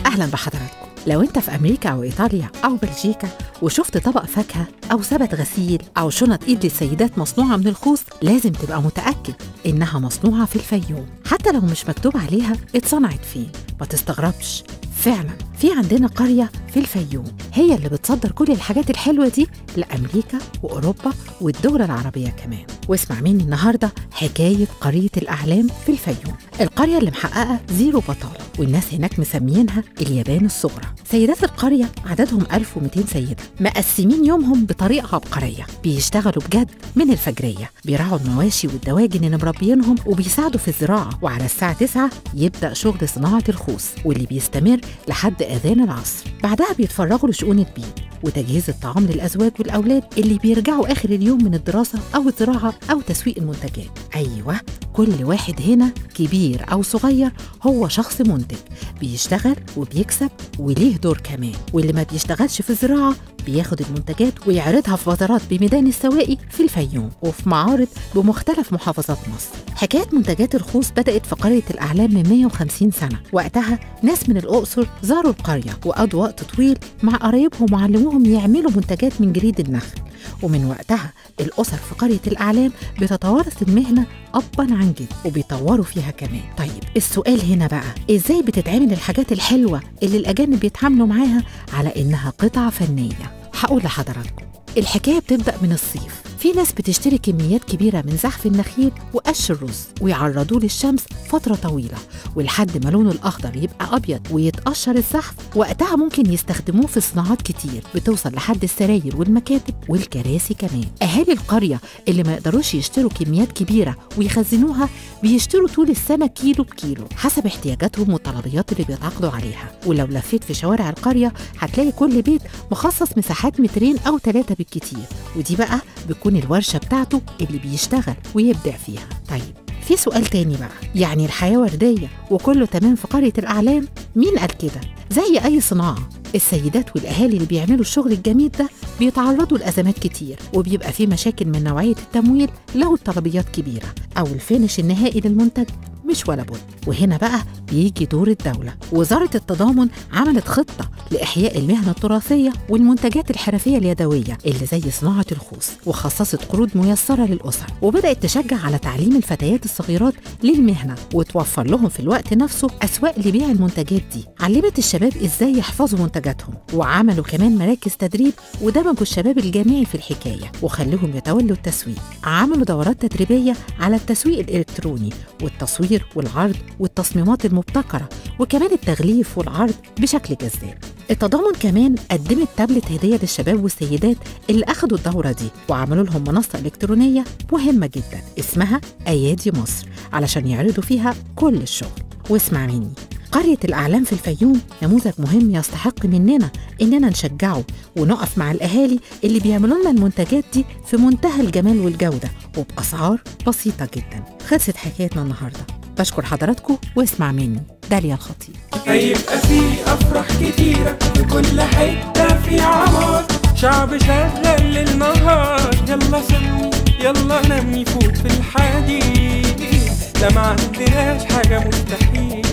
أهلا بحضراتكم لو أنت في أمريكا أو إيطاليا أو بلجيكا وشفت طبق فاكهة أو سبت غسيل أو شنط إيد للسيدات مصنوعة من الخوص لازم تبقى متأكد إنها مصنوعة في الفيوم حتى لو مش مكتوب عليها اتصنعت فين ما تستغربش فعلا في عندنا قرية في الفيوم هي اللي بتصدر كل الحاجات الحلوة دي لأمريكا وأوروبا والدول العربية كمان واسمع مني النهاردة حكاية قرية الأحلام في الفيوم القرية اللي محققة زيرو بطالة والناس هناك مسميينها اليابان الصغرى سيدات القرية عددهم 1200 سيدة مقسمين يومهم بطريقة عبقرية بيشتغلوا بجد من الفجرية بيراعوا المواشي والدواجن اللي مربيينهم وبيساعدوا في الزراعة وعلى الساعة 9 يبدأ شغل صناعة الخوص واللي بيستمر لحد أذان العصر بعدها بيتفرغوا لشؤون البيت وتجهيز الطعام للأزواج والأولاد اللي بيرجعوا آخر اليوم من الدراسة أو الزراعة أو تسويق المنتجات أيوة كل واحد هنا كبير أو صغير هو شخص منتج بيشتغل وبيكسب وليه دور كمان واللي ما بيشتغلش في الزراعة بياخد المنتجات ويعرضها في بازارات بميدان السواقي في الفيوم وفي معارض بمختلف محافظات مصر حكاية منتجات الخوص بدأت في قرية الأعلام من 150 سنة وقتها ناس من الأقصر زاروا القرية وقضوا وقت طويل مع قرايبهم وعلموهم يعملوا منتجات من جريد النخل ومن وقتها الأسر في قرية الأعلام بتتوارث المهنة أبا عن جد وبيطوروا فيها كمان طيب السؤال هنا بقى إزاي بتتعمل الحاجات الحلوة اللي الأجانب بيتعاملوا معاها على إنها قطعة فنية هقول لحضراتكم الحكاية بتبدأ من الصيف في ناس بتشتري كميات كبيرة من زحف النخيل وقش الرز ويعرضوه للشمس فترة طويلة ولحد ما لونه الأخضر يبقى أبيض ويتقشر الزحف وقتها ممكن يستخدموه في صناعات كتير بتوصل لحد السراير والمكاتب والكراسي كمان أهالي القرية اللي ما يقدروش يشتروا كميات كبيرة ويخزنوها بيشتروا طول السنة كيلو بكيلو حسب احتياجاتهم والطلبيات اللي بيتعاقدوا عليها ولو لفيت في شوارع القرية هتلاقي كل بيت مخصص مساحات مترين أو ثلاثة بالكتير ودي بقى بتكون الورشة بتاعته اللي بيشتغل ويبدع فيها طيب في سؤال تاني بقى يعني الحياة وردية وكله تمام في قرية الأعلام مين قال كده زي أي صناعة السيدات والأهالي اللي بيعملوا الشغل الجميل ده بيتعرضوا لأزمات كتير وبيبقى في مشاكل من نوعية التمويل لو الطلبيات كبيرة أو الفينش النهائي للمنتج مش ولا بد وهنا بقى بيجي دور الدولة وزارة التضامن عملت خطة لإحياء المهنة التراثية والمنتجات الحرفية اليدوية اللي زي صناعة الخوص وخصصت قروض ميسرة للأسر وبدأت تشجع على تعليم الفتيات الصغيرات للمهنة وتوفر لهم في الوقت نفسه أسواق لبيع المنتجات دي علمت الشباب إزاي يحفظوا منتجاتهم وعملوا كمان مراكز تدريب ودمجوا الشباب الجامعي في الحكاية وخلوهم يتولوا التسويق عملوا دورات تدريبية على التسويق الإلكتروني والتصوير والعرض والتصميمات المبتكرة وكمان التغليف والعرض بشكل جذاب التضامن كمان قدمت تابلت هدية للشباب والسيدات اللي أخدوا الدورة دي وعملوا لهم منصة إلكترونية مهمة جدا اسمها أيادي مصر علشان يعرضوا فيها كل الشغل واسمع مني قرية الأعلام في الفيوم نموذج مهم يستحق مننا إننا نشجعه ونقف مع الأهالي اللي بيعملوا لنا المنتجات دي في منتهى الجمال والجودة وبأسعار بسيطة جدا خلصت حكايتنا النهاردة بشكر حضراتكم واسمع مني داليا الخطيب هيبقى في أفراح كتيرة في كل حتة في عمار شعب شغال للنهار يلا سمي يلا نمي فوق في الحديد لا ما عندناش حاجة مستحيل